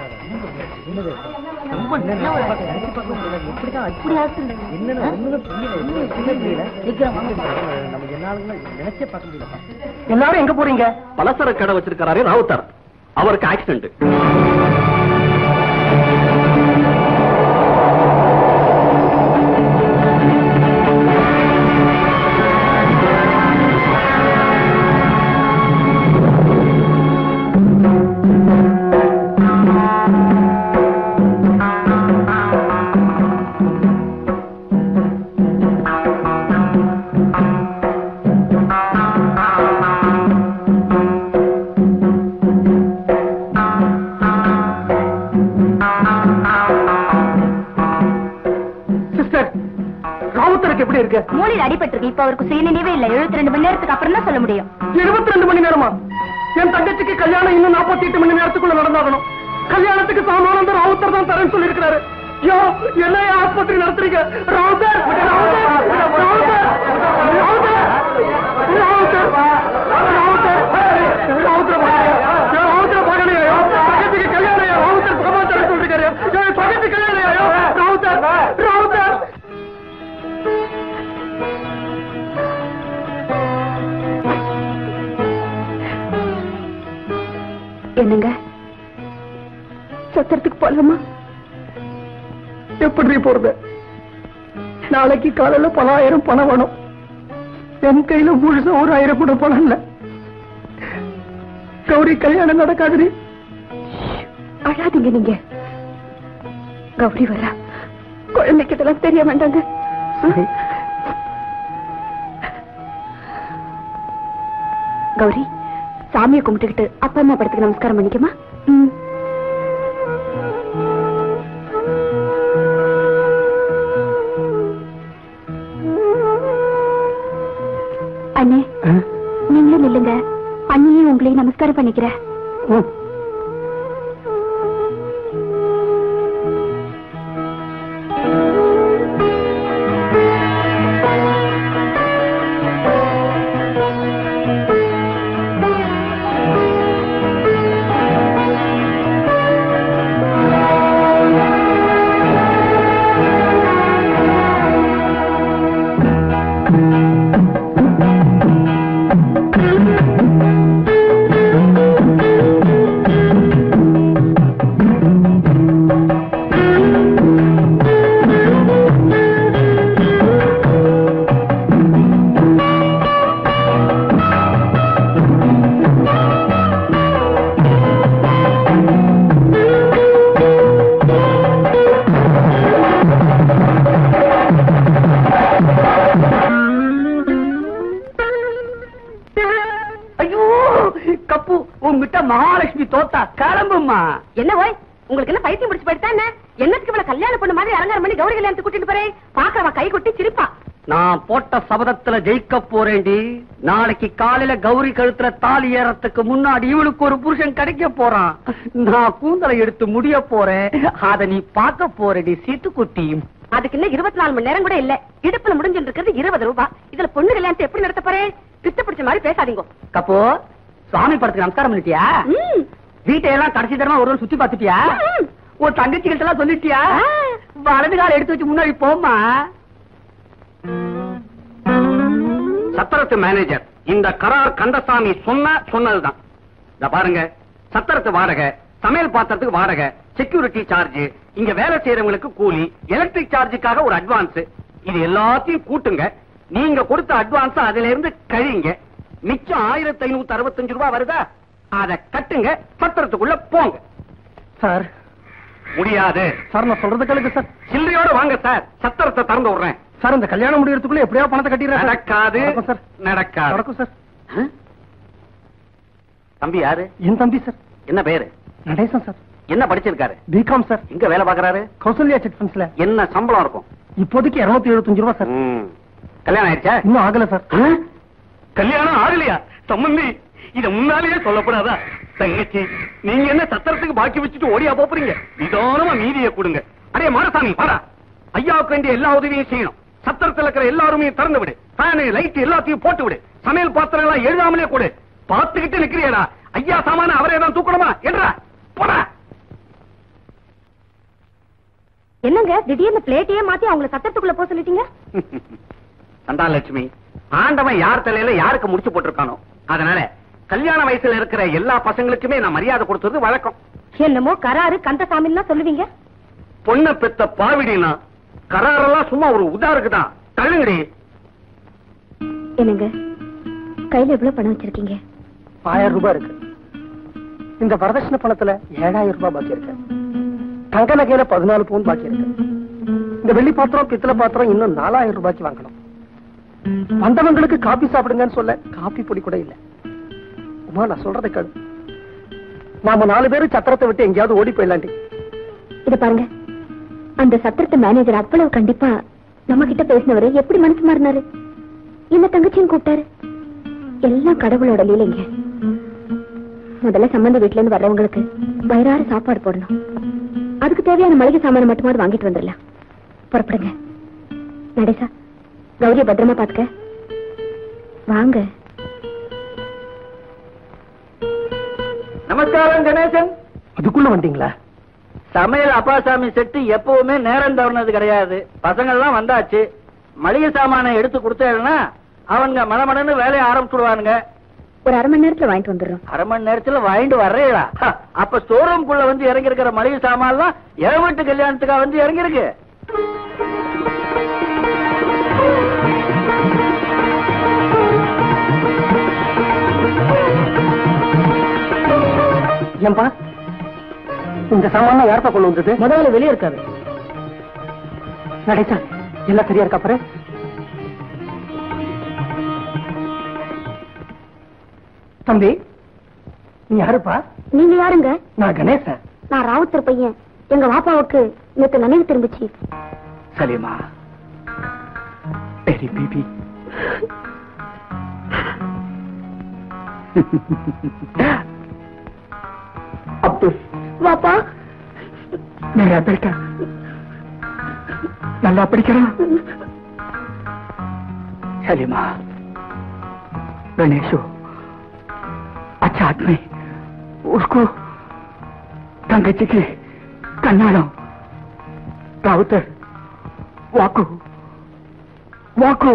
எல்லாரும் எங்க போறீங்க பலசர கடை வச்சிருக்காரு ராவுத்தர் அவருக்கு ஆக்சிடென்ட் சிஸ்டர் ராவுத்தருக்கு எப்படி இருக்கு மூளையில் அடிபட்டிருக்கு இப்ப அவருக்கு சுயநினைவே இல்ல எழுபத்தி ரெண்டு மணி நேரத்துக்கு அப்புறம் தான் சொல்ல முடியும் இருபத்தி ரெண்டு மணி நேரமா என் தங்கச்சிக்கு கல்யாணம் இன்னும் நாற்பத்தி எட்டு மணி நேரத்துக்குள்ள நடந்தாகணும் கல்யாணத்துக்கு சாமானந்த ராவுத்தர் தான் தரேன்னு சொல்லியிருக்கிறாரு யோ என்ன ஆஸ்பத்திரி நடத்துறீங்க ராவுத்தர் ராவுத்தர் ராவுத்தர் ராவுத்தர் ராவுத்தர் ராவுத்தர் ராவுத்தர் ராவுத்தர் பகலையோ தங்கச்சிக்கு கல்யாணம் ராவுத்தர் சமாச்சாரம் சொல்லிருக்காரு தங்கச்சி கல்யாணம் ராவுத்தர் ராவுத்தர் என்னங்க சத்திரத்துக்கு போலாமா எப்படி போறது நாளைக்கு காலையில பல ஆயிரம் பணம் வேணும் என் கையில முழுசா ஒரு ஆயிரம் கூட பணம் இல்ல கௌரி கல்யாணம் நடக்காது அழாதீங்க நீங்க கௌரி வரா குழந்தைக்கு இதெல்லாம் தெரிய வேண்டாங்க கௌரி சாமியை கும்பிட்டுக்கிட்டு அப்பா அம்மா படத்துக்கு நமஸ்காரம் பண்ணிக்கமா ம் அண்ணே நீங்களும் நில்லுங்க அண்ணியும் உங்களையும் நமஸ்காரம் பண்ணிக்கிறேன் ஐயோ கப்பு உங்ககிட்ட மகாலட்சுமி தோத்தா கிளம்புமா என்ன ஓய் உங்களுக்கு என்ன பைத்தியம் பிடிச்சு போயிட்டா என்ன என்னத்துக்கு இவ்வளவு கல்யாணம் பண்ண மாதிரி அலங்காரம் பண்ணி கௌரி கல்யாணத்துக்கு கூட்டிட்டு போறேன் பாக்குறவா கை கொட்டி சிரிப்பா நான் போட்ட சபதத்துல ஜெயிக்க போறேன்டி நாளைக்கு காலையில கௌரி கழுத்துல தாலி ஏறத்துக்கு முன்னாடி இவளுக்கு ஒரு புருஷன் கிடைக்க போறான் நான் கூந்தலை எடுத்து முடிய போறேன் அத நீ பார்க்க போறடி சீட்டு குட்டி அதுக்கு இன்னும் இருபத்தி நாலு மணி நேரம் கூட இல்ல இடுப்புல முடிஞ்சிட்டு இருக்கிறது இருபது ரூபாய் இதுல பொண்ணு கல்யாணத்தை எப்படி நடத்த போறேன் பித்த பிடிச்ச மாதிரி பேசாதீங்க கப்போ சுவாமி படத்துக்கு நமஸ்காரம் பண்ணிட்டியா ம். வீட்டையெல்லாம் கடைசி தரமா ஒரு நாள் சுத்தி பாத்துட்டியா ம். உன் தங்கச்சி கிட்ட எல்லாம் சொல்லிட்டியா ஆ. வலது கால எடுத்து வச்சு முன்னாடி போமா சத்திரத்து மேனேஜர் இந்த கரார் கந்தசாமி சொன்ன சொன்னதுதான் இந்த பாருங்க சத்திரத்து வாடகை சமையல் பாத்திரத்துக்கு வாடகை செக்யூரிட்டி சார்ஜ் இங்க வேலை செய்யறவங்களுக்கு கூலி எலக்ட்ரிக் சார்ஜுக்காக ஒரு அட்வான்ஸ் இது எல்லாத்தையும் கூட்டுங்க நீங்க கொடுத்த அட்வான்ஸ் அதுல இருந்து கழிங்க மிச்சம் ஆயிரத்தி ஐநூத்தி அறுபத்தஞ்சு ரூபாய் வருதா அத கட்டுங்க சத்திரத்துக்குள்ள போங்க சார் முடியாது சார் நான் சொல்றது கேளுங்க சார் சில்லறையோட வாங்க சார் சத்திரத்தை திறந்து விடுறேன் சார் இந்த கல்யாணம் முடியறதுக்குள்ள எப்படியா பணத்தை கட்டிடுறேன் சார். நடக்காது நடக்கும் சார் நடக்காது நடக்கும் சார் ஆ? தம்பி யாரு என் தம்பி சார் என்ன பேரு நடேசன் சார் என்ன படிச்சிருக்காரு பிகாம் சார் எங்க வேலை பாக்குறாரு கௌசல்யா சிட் ஃபண்ட்ஸ்ல என்ன சம்பளம் இருக்கும் இப்போதைக்கு இருநூத்தி எழுபத்தஞ்சு ரூபா சார் ம். கல்யாணம் ஆயிடுச்சா இன்னும் ஆகல சார் ஆ? கல்யாணம் ஆகலையா சம்பந்தி இத முன்னாலேயே சொல்லக்கூடாதா தங்கச்சி நீங்க என்ன சத்திரத்துக்கு பாக்கி வச்சுட்டு ஓடியா போறீங்க நிதானமா மீதியை கொடுங்க அடே மாரசாமி பாரா ஐயாவுக்கு வேண்டிய எல்லா உதவியும் செய்யணும் சத்திரத்துல இருக்கிற எல்லாருமே திறந்து விடு ஃபேனு லைட் எல்லாத்தையும் போட்டு விடு சமையல் பாத்திரம் எல்லாம் எழுதாமலே கொடு பாத்துக்கிட்டு நிக்கிறியடா ஐயா சாமான அவரே தான் தூக்கணுமா என்றா போடா என்னங்க திடீர்னு பிளேட்டையே மாத்தி அவங்கள சத்தத்துக்குள்ள போக சொல்லிட்டீங்க சண்டாலட்சுமி ஆண்டவன் யார் தலையில யாருக்கு முடிச்சு போட்டிருக்கானோ அதனால கல்யாண வயசுல இருக்கிற எல்லா பசங்களுக்குமே நான் மரியாதை கொடுத்தது வழக்கம் என்னமோ கராரு கந்தசாமின்னு சொல்லுவீங்க பொண்ணை பெத்த பாவிடினா கராரெல்லாம் சும்மா ஒரு உதாருக்கு தான் தள்ளுங்கடி என்னங்க கையில எவ்வளவு பணம் வச்சிருக்கீங்க ஆயிரம் ரூபாய் இருக்கு இந்த வரதட்சணை பணத்துல ஏழாயிரம் ரூபாய் பாக்கி இருக்கு தங்க நகையில பதினாலு பவுன் பாக்கி இருக்கு இந்த வெள்ளி பாத்திரம் பித்தளை பாத்திரம் இன்னும் நாலாயிரம் ரூபாய்க்கு வாங்கணும் வந்தவங்களுக்கு காபி சாப்பிடுங்கன்னு சொல்ல காபி பொடி கூட இல்ல உமா நான் சொல்றதை கேளு நாம நாலு பேரும் சத்திரத்தை விட்டு எங்கேயாவது ஓடி போயிடலாண்டி இத பாருங்க அந்த சத்திரத்து மேனேஜர் அவ்வளவு கண்டிப்பா நம்ம கிட்ட பேசினவரு எப்படி மனசு மாறினாரு என்ன தங்கச்சியும் கூப்பிட்டாரு எல்லாம் கடவுளோட லீலைங்க முதல்ல சம்பந்த வீட்டுல இருந்து வர்றவங்களுக்கு வயிறாறு சாப்பாடு போடணும் அதுக்கு தேவையான மளிகை சாமான மட்டுமாவது வாங்கிட்டு வந்துடலாம் புறப்படுங்க நடேசா கௌரிய பத்திரமா பாத்துக்க வாங்க நமஸ்காரம் கணேசன் அதுக்குள்ள வந்தீங்களா சமையல் அப்பாசாமி செட்டு எப்பவுமே நேரம் தவறினது கிடையாது பசங்க எல்லாம் வந்தாச்சு மளிகை சாமானை எடுத்து கொடுத்தேன்னா அவங்க மடமடன்னு வேலையை ஆரம்பிச்சுடுவானுங்க ஒரு அரை மணி நேரத்துல வாங்கிட்டு வந்துடுறோம் அரை மணி நேரத்துல வாங்கிட்டு வர்றீங்களா ஹ, அப்ப ஸ்டோரூம்குள்ள வந்து இறங்கி இருக்கிற மளிகை சாமான்லாம் என் வீட்டு கல்யாணத்துக்கா வந்து இறங்கி இருக்கு ஏன்பா இந்த சாமான் யார்ப்பா கொண்டு வந்தது முதல்ல வெளியே இருக்காது நடேசா எல்லாம் சரியா இருக்கா பாரு தம்பி நீ யாருப்பா நீங்க யாருங்க நான் கணேசன் நான் ராவுத்தர் பையன் எங்க வாப்பாவுக்கு நேத்து நினைவு திரும்பிச்சு சலீமா பெரி பிபி அப்துல் வாப்பா मेरा बेटा நல்லா படிக்கிறான் சலிமா गणेशो अच्छा आदमी उसको தங்கச்சி की கண்ணாடம் ராவுத்தர் வாக்கு வாக்கு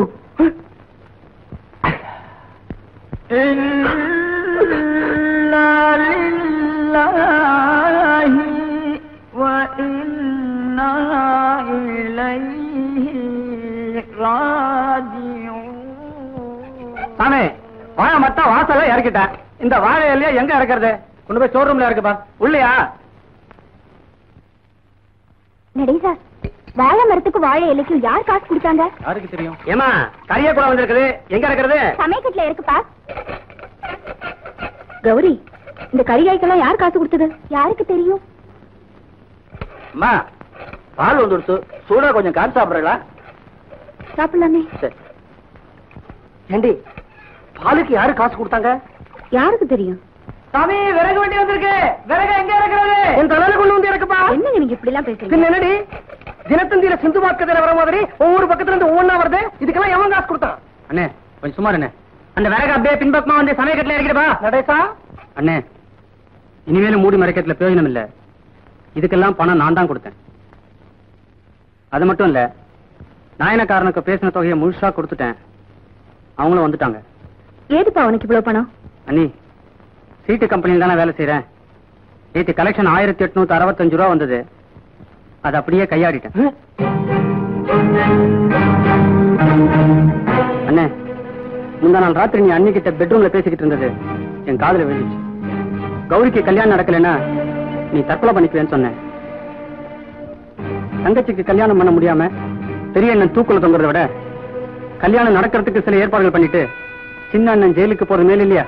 சாமி வாழை மத்த வாசல்ல இறக்கிட்டேன் இந்த வாழை இலைய எங்க இறக்குறது கொண்டு போய் ஷோரூம்ல இருக்குப்பா உள்ளியா நடேசா வாழை மரத்துக்கு வாழை இலைக்கும் யார் காசு கொடுத்தாங்க யாருக்கு தெரியும் ஏமா கரிய கூட வந்திருக்குது எங்க இருக்கிறது சமயக்கட்டுல இருக்குப்பா கௌரி இந்த கரிகாய்க்கெல்லாம் யார் காசு கொடுத்தது யாருக்கு தெரியும் அம்மா பால் வந்துடுச்சு சூடா கொஞ்சம் காசு சாப்பிடுறீங்களா சாப்பிடலாமே சரி ஏண்டி பாலுக்கு யாரு காசு கொடுத்தாங்க யாருக்கு தெரியும் சாமி விறகு வண்டி வந்திருக்கு விறகு எங்க இருக்கிறது என் தலையில கொண்டு வந்து இறக்குப்பா என்னங்க நீங்க இப்படி எல்லாம் பேசுறீங்க பின்ன என்னடி தினத்தந்தியில சிந்து மார்க்கத்துல வர மாதிரி ஒவ்வொரு பக்கத்துல இருந்து ஒவ்வொன்னா வருது இதுக்கெல்லாம் எவன் காசு கொடுத்தான் அண்ணே கொஞ்சம் சுமார் அண்ணே அந்த விறகு அப்படியே பின்பக்கமா வந்து சமயக்கட்டில இறக்கிடுப்பா நடேசா அண்ணே இனிமேலும் மூடி மறைக்கிறதுல பிரயோஜனம் இல்ல இதுக்கெல்லாம் பணம் நான் தான் கொடுத்தேன் அது மட்டும் இல்ல நாயனக்காரனுக்கு பேசின தொகையை முழுசா கொடுத்துட்டேன் அவங்களும் வந்துட்டாங்க ஏதுப்பா உனக்கு இவ்வளவு பணம் அண்ணி சீட்டு கம்பெனியில் தானே வேலை செய்யறேன் நேற்று கலெக்ஷன் ஆயிரத்தி எட்நூத்தி அறுபத்தஞ்சு ரூபா வந்தது அது அப்படியே கையாடிட்டேன் அண்ணே முந்தா நாள் ராத்திரி நீ அண்ணி கிட்ட பெட்ரூம்ல பேசிக்கிட்டு இருந்தது என் காதுல விழுந்துச்சு கௌரிக்கு கல்யாணம் நடக்கலைன்னா நீ தற்கொலை பண்ணிக்குவேன்னு சொன்னேன் தங்கச்சிக்கு கல்யாணம் பண்ண முடியாம பெரிய அண்ணன் தூக்குல தொங்குறத விட கல்யாணம் நடக்கிறதுக்கு சில ஏற்பாடுகள் பண்ணிட்டு சின்ன அண்ணன் ஜெயிலுக்கு போறது மேல இல்லையா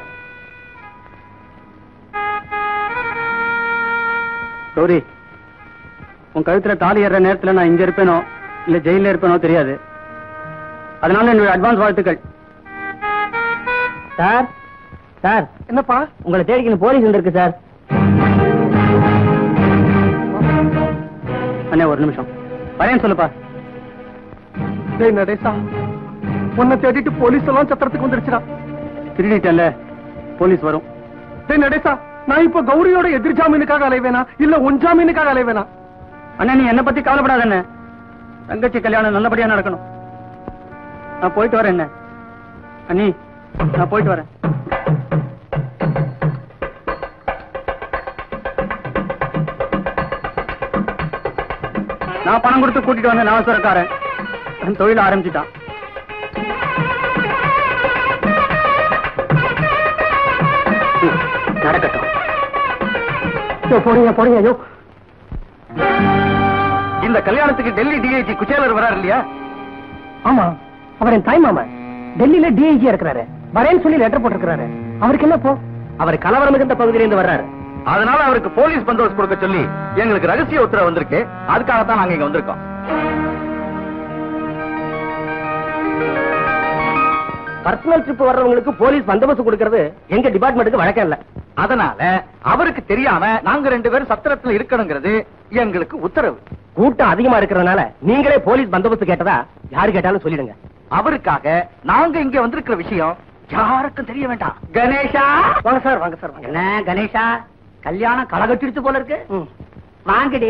கௌரி உன் கழுத்துல தாலி ஏற நேரத்துல நான் இங்க இருப்பேனோ இல்ல ஜெயில இருப்பேனோ தெரியாது அதனால என்னுடைய அட்வான்ஸ் வாழ்த்துக்கள் சார் சார் என்னப்பா உங்களை தேடிக்கணும் போலீஸ் வந்திருக்கு சார் அண்ணே ஒரு நிமிஷம் பையன் சொல்லுப்பா டேய் நடேசா உன்னை தேடிட்டு போலீஸ் எல்லாம் சத்திரத்துக்கு வந்துருச்சுடா திருடிட்டேன்ல போலீஸ் வரும் டேய் நடேசா நான் இப்ப கௌரியோட எதிர் ஜாமீனுக்காக அலைவேனா இல்ல உன் ஜாமீனுக்காக அலைவேனா அண்ணா நீ என்ன பத்தி கவலைப்படாத அண்ணே தங்கச்சி கல்யாணம் நல்லபடியா நடக்கணும் நான் போயிட்டு வரேன் என்ன அண்ணி நான் போயிட்டு வரேன் நான் பணம் கொடுத்து கூட்டிட்டு வந்தேன் அவசரக்காரன் அவன் தொழில் ஆரம்பிச்சுட்டான் நடக்கட்டும் ஐயோ, போறீங்க போறீங்க ஐயோ இந்த கல்யாணத்துக்கு டெல்லி டிஐஜி குச்சேலர் வராரு இல்லையா ஆமா அவர் என் தாய் மாமன் டெல்லியில டிஐஜியா இருக்கிறாரு வரேன்னு சொல்லி லெட்டர் போட்டிருக்கிறாரு அவருக்கு என்ன போ அவர் கலவரம் மிகுந்த பகுதியிலிருந்து வர்றாரு அதனால அவருக்கு போலீஸ் பந்தோபஸ்து கொடுக்க சொல்லி எங்களுக்கு ரகசிய உத்தரவு வந்திருக்கு அதுக்காகத்தான் நாங்க இங்க வந்திருக்கோம் பர்சனல் ட்ரிப் வர்றவங்களுக்கு போலீஸ் பந்தோபஸ்து கொடுக்கறது எங்க டிபார்ட்மெண்ட்டுக்கு வழக்கம் இல்ல அதனால அவருக்கு தெரியாம நாங்க ரெண்டு பேரும் சத்திரத்துல இருக்கணுங்கிறது எங்களுக்கு உத்தரவு கூட்டம் அதிகமா இருக்கிறதுனால நீங்களே போலீஸ் பந்தோபஸ்து கேட்டதா யாரு கேட்டாலும் சொல்லிடுங்க அவருக்காக நாங்க இங்க வந்திருக்கிற விஷயம் யாருக்கும் தெரிய வேண்டாம் கணேஷா வாங்க சார் வாங்க சார் வாங்க என்ன கணேஷா கல்யாணம் களகட்டிடுச்சு போல இருக்கு ம். வாங்கடி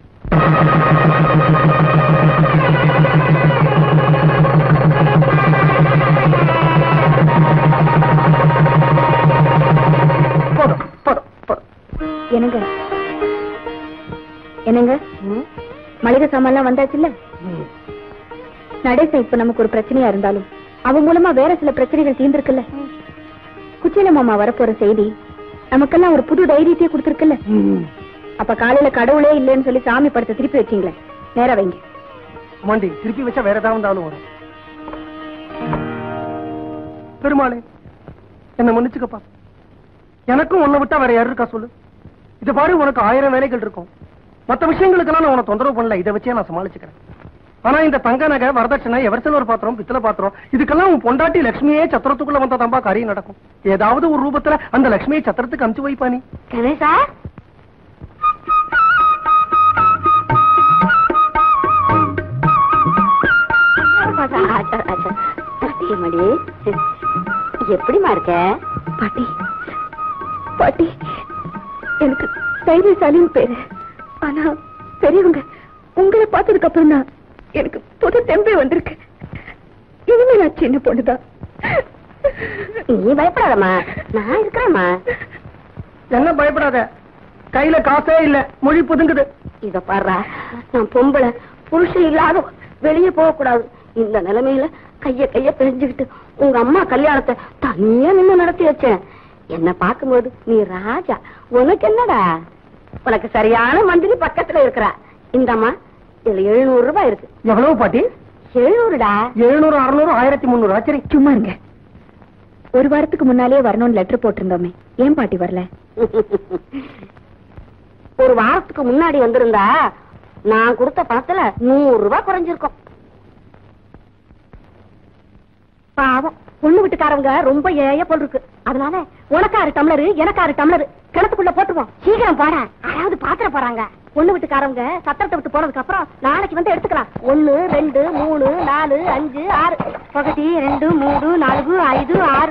போதும் போதும் போதும் என்னங்க என்னங்க மளிகை சாமான்லாம் வந்தாச்சுல்ல நடேசன் இப்ப நமக்கு ஒரு பிரச்சனையா இருந்தாலும் அவன் மூலமா வேற சில பிரச்சனைகள் தீர்ந்திருக்குல்ல குச்சில மாமா வரப்போற செய்தி நமக்கெல்லாம் ஒரு புது தைரியத்தையே கொடுத்திருக்குல்ல அப்ப காலையில கடவுளே இல்லைன்னு சொல்லி சாமி படத்தை திருப்பி வச்சீங்களே நேரா வைங்க மாண்டி திருப்பி வச்சா வேற ஏதாவது வந்தாலும் வரும் பெருமாளே என்ன மன்னிச்சுக்கப்பா எனக்கும் உன்னை விட்டா வேற யாரு இருக்கா சொல்லு இது பாரு உனக்கு ஆயிரம் வேலைகள் இருக்கும் மத்த விஷயங்களுக்கெல்லாம் நான் உன தொந்தரவு பண்ணல இதை வச்சே நான் சமாளிச்சுக்கிறேன் ஆனா இந்த தங்க நகை வரதட்சணை எவர்சல் பாத்திரம் பித்தளை பாத்திரம் இதுக்கெல்லாம் உன் பொண்டாட்டி லட்சுமியே சத்திரத்துக்குள்ள வந்த தம்பா காரியம் நடக்கும் ஏதாவது ஒரு ரூபத்துல அந்த லட்சுமியை சத்திரத்துக்கு அமுச்சு வைப்பா நீ கணேசா மடி எப்படிமா இருக்க பாட்டி பாட்டி எனக்கு தைரியசாலின்னு பேரு ஆனா பெரியவங்க உங்களை பார்த்ததுக்கு அப்புறம் தான் எனக்கு புது தெம்பே வந்திருக்கு இனிமே நான் சின்ன பொண்ணுதான் நீ பயப்படாதம்மா நான் இருக்கிறேம்மா என்ன பயப்படாத கையில காசே இல்ல மொழி புதுங்குது இத பாரு நான் பொம்பளை புருஷன் இல்லாத வெளியே போக கூடாது இந்த நிலைமையில கைய கைய பிழிஞ்சுக்கிட்டு உங்க அம்மா கல்யாணத்தை தனியா நின்னு நடத்தி வச்சேன் என்ன பார்க்கும்போது நீ ராஜா உனக்கு என்னடா உனக்கு சரியான மந்திரி பக்கத்துல இருக்கிறா இந்தம்மா இதுல எழுநூறு ரூபாய் இருக்கு எவ்வளவு பாட்டி எழுநூறுடா எழுநூறு அறுநூறு ஆயிரத்தி முந்நூறு சரி சும்மா இருங்க ஒரு வாரத்துக்கு முன்னாலே வரணும்னு லெட்டர் போட்டிருந்தோமே ஏன் பாட்டி வரல ஒரு வாரத்துக்கு முன்னாடி வந்திருந்தா நான் கொடுத்த பணத்துல நூறு ரூபாய் குறைஞ்சிருக்கும் பாவம் பொண்ணு வீட்டுக்காரங்க ரொம்ப ஏய போல் இருக்கு அதனால உனக்காரு டம்ளரு எனக்காரு டம்ளரு கிணத்துக்குள்ள போட்டுருவோம் சீக்கிரம் போட யாராவது பாத்திர போறாங்க பொண்ணு வீட்டுக்காரங்க சத்திரத்தை விட்டு போனதுக்கு அப்புறம் நாளைக்கு வந்து எடுத்துக்கலாம் ஒண்ணு ரெண்டு மூணு நாலு அஞ்சு ஆறு ఒకటి ரெண்டு மூணு நாலு ஐந்து ஆறு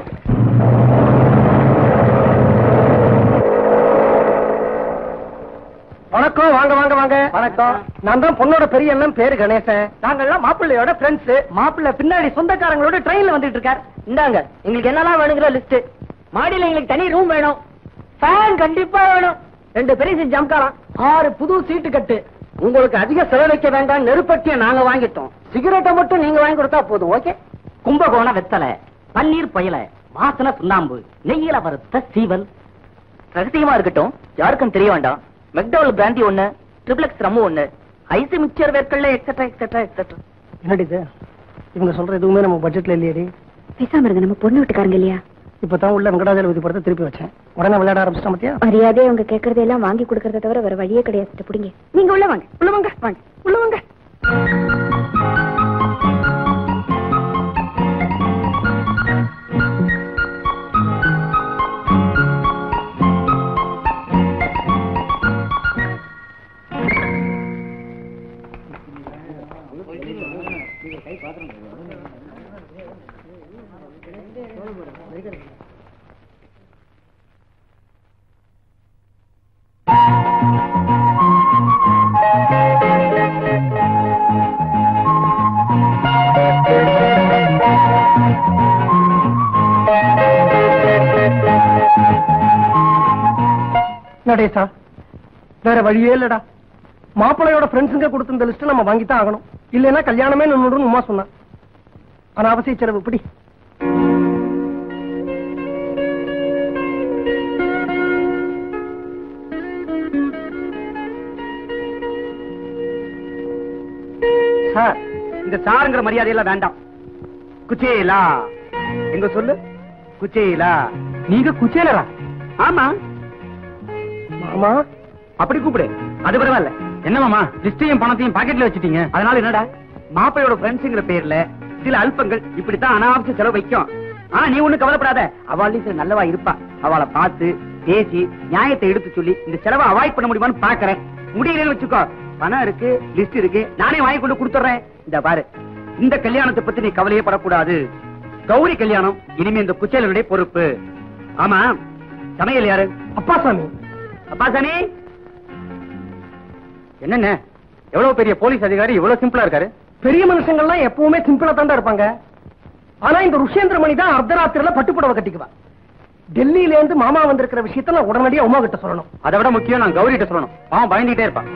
வணக்கம் வாங்க வாங்க வாங்க வணக்கம் நான் தான் பொண்ணோட பெரிய அண்ணன் பேரு கணேசன் நாங்கெல்லாம் மாப்பிள்ளையோட ஃப்ரெண்ட்ஸ் மாப்பிள்ளை பின்னாடி சொந்தக்காரங்களோட ட்ரெயின்ல வந்துட்டு இருக்கார் இந்தாங்க எங்களுக்கு என்னெல்லாம் வேணுங்கிற லிஸ்ட் மாடியில எங்களுக்கு தனி ரூம் வேணும் ஃபேன் கண்டிப்பா வேணும் ரெண்டு பெரிய ஜம்காரம் ஆறு புது சீட்டு கட்டு உங்களுக்கு அதிக செலவழிக்க வேண்டாம் நெருப்பட்டிய நாங்க வாங்கிட்டோம் சிகரெட்டை மட்டும் நீங்க வாங்கி கொடுத்தா போதும் ஓகே கும்பகோண வெத்தலை பன்னீர் பயல வாசன சுண்ணாம்பு நெய்யில வறுத்த சீவல் ரகசியமா இருக்கட்டும் யாருக்கும் தெரிய வேண்டாம் மெக்டவல் பிராந்தி ஒண்ணு ட்ரிபிளெக்ஸ் ரம்மு ஒண்ணு ஐசி மிக்சர் வேர்க்கல்ல எக்ஸெட்ரா எக்ஸெட்ரா எக்ஸெட்ரா என்னடி இது இவங்க சொல்ற எதுவுமே நம்ம பட்ஜெட்ல இல்லையடி பேசாம இருங்க நம்ம பொண்ணு வீட்டுக்காரங்க இல்லையா இப்பதான் உள்ள வெங்கடாஜலபதி படத்தை திருப்பி வச்சேன் உடனே விளையாட ஆரம்பிச்சிட்டா மத்தியா மரியாதை அவங்க கேக்குறதெல்லாம் வாங்கி கொடுக்கறத தவிர வேற வழியே கிடையாது பிடிங்க நீங்க உள்ள வாங்க உள்ள வாங்க வாங்க உள்ள வாங்க ஆ நடேசா வேற வழியே இல்லடா மாப்பிள்ளையோட ஃப்ரெண்ட்ஸுங்க கொடுத்த இந்த லிஸ்ட் நம்ம வாங்கித்தான் ஆகணும் இல்லைன்னா கல்யாணமே நின்றுடும் உமா சொன்னான் ஆனா அவசிய செலவு இப்படி சார் இந்த சாருங்கிற மரியாதையெல்லாம் வேண்டாம் குச்சேலா எங்க சொல்லு குச்சேலா நீங்க குச்சேலரா ஆமா மாமா அப்படி கூப்பிடு அது பரவாயில்ல என்ன மாமா லிஸ்டையும் பணத்தையும் பாக்கெட்ல வச்சுட்டீங்க அதனால என்னடா மாப்பிளையோட ஃப்ரெண்ட்ஸுங்கிற பேர்ல சில அல்பங்கள் இப்படித்தான் அனாவசிய செலவு வைக்கும் ஆனா நீ ஒண்ணு கவலைப்படாத அவள் சில நல்லவா இருப்பா அவளை பார்த்து பேசி நியாயத்தை எடுத்து சொல்லி இந்த செலவை அவாய்ட் பண்ண முடியுமான்னு பாக்குறேன் முடியலன்னு வச்சுக்கோ பணம் இருக்கு லிஸ்ட் இருக்கு நானே வாங்கி கொண்டு கொடுத்துறேன் இந்த பாரு இந்த கல்யாணத்தை பத்தி நீ கவலையே படக்கூடாது கௌரி கல்யாணம் இனிமே இந்த குச்சேலனுடைய பொறுப்பு ஆமா சமையல் யாரு அப்பா சாமி அப்பா சாமி என்னென்ன எவ்வளவு பெரிய போலீஸ் அதிகாரி இவ்வளவு சிம்பிளா இருக்காரு பெரிய மனுஷங்கள்லாம் எப்பவுமே சிம்பிளா தாண்டா இருப்பாங்க ஆனா இந்த ருஷேந்திர மணி தான் அர்த்தராத்திரில பட்டுப்புடவை கட்டிக்குவா டெல்லியில இருந்து மாமா வந்திருக்கிற விஷயத்த நான் உடனடியா உமா கிட்ட சொல்லணும் அதை விட முக்கியம் நான் கௌரி கிட்ட சொல்லணும் அவன் பயந்துட்டே இருப்பான்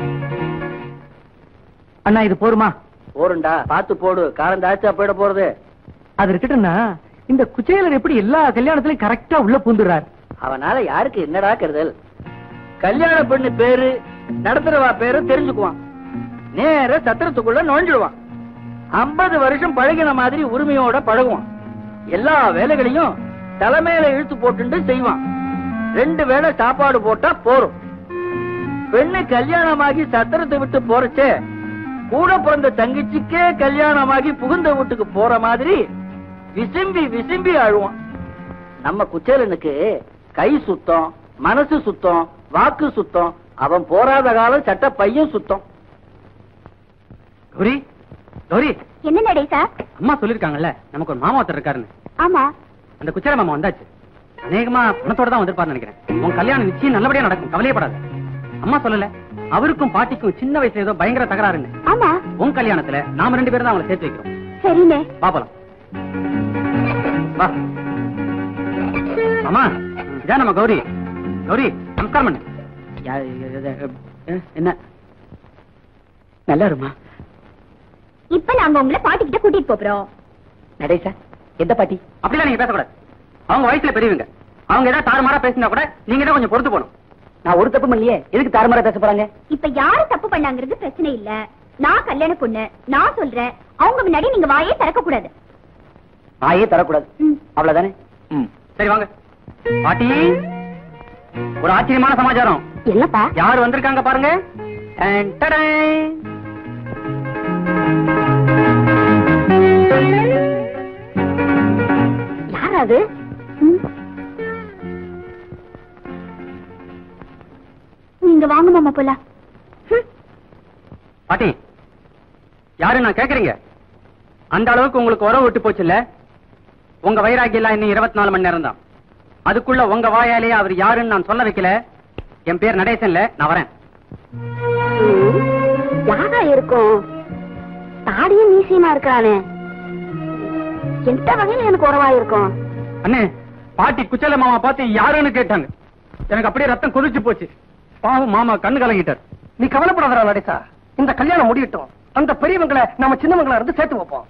அண்ணா இது போருமா போருண்டா பாத்து போடு காரம் தாச்சா போயிட போறது அது இருக்கட்டும்னா இந்த குச்சேலர் எப்படி எல்லா கல்யாணத்திலயும் கரெக்டா உள்ள பூந்துடுறார் அவனால யாருக்கு என்னடா கருதல் கல்யாண பெண்ணு பேரு நடத்துறவா பேரு தெரிஞ்சுக்குவான் நேர சத்திரத்துக்குள்ள நுழைஞ்சிடுவான் ஐம்பது வருஷம் பழகின மாதிரி உரிமையோட பழகுவான் எல்லா வேலைகளையும் தலைமையில இழுத்து போட்டுண்டு செய்வான் ரெண்டு வேளை சாப்பாடு போட்டா போரும் பெண்ணு கல்யாணமாகி சத்திரத்தை விட்டு போறச்சே கூட பிறந்த தங்கச்சிக்கே கல்யாணமாகி புகுந்த வீட்டுக்கு போற மாதிரி விசும்பி விசும்பி அழுவான் நம்ம குச்சேலனுக்கு கை சுத்தம் மனசு சுத்தம் வாக்கு சுத்தம் அவன் போராத காலம் சட்ட பையன் சுத்தம் கௌரி கௌரி என்ன நடேசா அம்மா சொல்லிருக்காங்கல்ல நமக்கு ஒரு மாமா ஒருத்தர் இருக்காருன்னு ஆமா அந்த குச்சேல மாமா வந்தாச்சு அநேகமா பணத்தோட தான் வந்திருப்பாருன்னு நினைக்கிறேன் உன் கல்யாணம் நிச்சயம் நல்லபடியா நடக்கும் கவலையப்படாத அம்மா சொல்லல அவருக்கும் பாட்டிக்கும் சின்ன வயசுல ஏதோ பயங்கர தகராறுன்னு ஆமா உன் கல்யாணத்துல நாம ரெண்டு பேரும் தான் அவங்களை சேர்த்து வைக்கிறோம் சரிண்ணே பாப்பலாம் வா அம்மா இதான் நம்ம கௌரி கௌரி நமஸ்காரம் பண்ணு யா- இது- இது- அஹ், என்ன நல்லா இருமா இப்ப நாங்க உங்களை பாட்டிக்கிட்ட கூட்டிட்டு போறோம் நடேசா எந்த பாட்டி அப்படிலாம் நீங்க பேசக்கூடாது அவங்க வயசுல பெரியவங்க அவங்க ஏதாவது தாறுமாறா பேசினா கூட நீங்க தான் கொஞ்சம் பொறுத்து போகணும் நான் ஒரு தப்பு பண்ணலையே எதுக்கு தாறுமாறா பேச போறாங்க இப்ப யாரு தப்பு பண்ணாங்கிறது பிரச்சனை இல்ல நான் கல்யாண பொண்ணு நான் சொல்றேன் அவங்க முன்னாடி நீங்க வாயே திறக்க கூடாது ஆயே தரக்கூடாது ம். அவ்வளவுதானே சரி வாங்க பாட்டி ஒரு ஆச்சரியமான சமாச்சாரம் என்னப்பா யார் வந்திருக்காங்க பாருங்க டன், டடன். யார் அது ம். நீங்க வாங்க மாமா போலாம் ம். பாட்டி யாரு நான் கேக்குறீங்க அந்த அளவுக்கு உங்களுக்கு உறவு விட்டு போச்சு இல்ல உங்க வைராகியம் எல்லாம் இன்னும் இருபத்தி நாலு மணி நேரம் தான் அதுக்குள்ள உங்க வாயாலே அவர் யாருன்னு நான் சொல்ல வைக்கல என் பேர் நடேசன் இல்ல நான் வரேன் யாரா இருக்கும் தாடியும் மீசியமா இருக்கானே எந்த வகையில எனக்கு உறவா இருக்கும் அண்ணே பாட்டி குச்சல மாமா பார்த்து யாருன்னு கேட்டாங்க எனக்கு அப்படியே ரத்தம் கொதிச்சு போச்சு பாவம் மாமா கண்ணு கலங்கிட்டார் நீ கவலைப்படாதடா நடேசா இந்த கல்யாணம் முடியட்டும் அந்த பெரியவங்களை நம்ம சின்னவங்களா இருந்து சேர்த்து வைப்போம்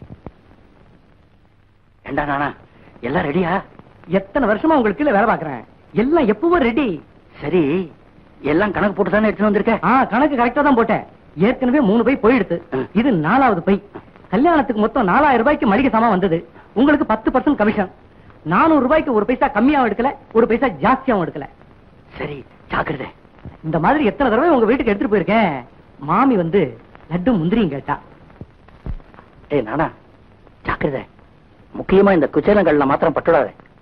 ஏண்டா நானா எல்லாம் ரெடியா எத்தனை வருஷமா உங்களுக்கு கீழே வேலை பாக்குறேன் எல்லாம் எப்பவும் ரெடி சரி எல்லாம் கணக்கு போட்டு தானே எடுத்துட்டு வந்திருக்க ஆ கணக்கு கரெக்டா தான் போட்டேன் ஏற்கனவே மூணு பை போயிடுத்து ம். இது நாலாவது பை கல்யாணத்துக்கு மொத்தம் நாலாயிரம் ரூபாய்க்கு மளிகை சாமான் வந்தது உங்களுக்கு பத்து பர்சன்ட் கமிஷன் நானூறு ரூபாய்க்கு ஒரு பைசா கம்மியாவும் எடுக்கல ஒரு பைசா ஜாஸ்தியாவும் எடுக்கல சரி ஜாக்கிரதை இந்த மாதிரி எத்தனை தடவை உங்க வீட்டுக்கு எடுத்துட்டு போயிருக்கேன் மாமி வந்து லட்டு முந்திரியும் கேட்டா ஏய் நானா ஜாக்கிரதை முக்கியமா இந்த குச்சேலங்கள்ல மாத்திரம் பட்டுடாத